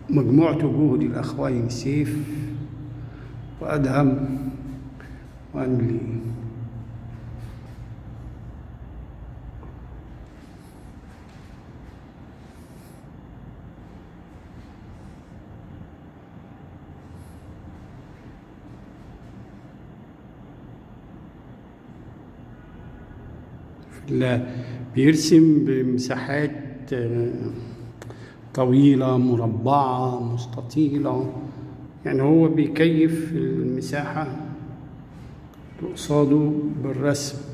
مجموعة جهد الأخوين سيف وأدهم وأنجلي لا بيرسم بمساحات آه، طويلة مربعة مستطيلة يعني هو بيكيف المساحة قصاده بالرسم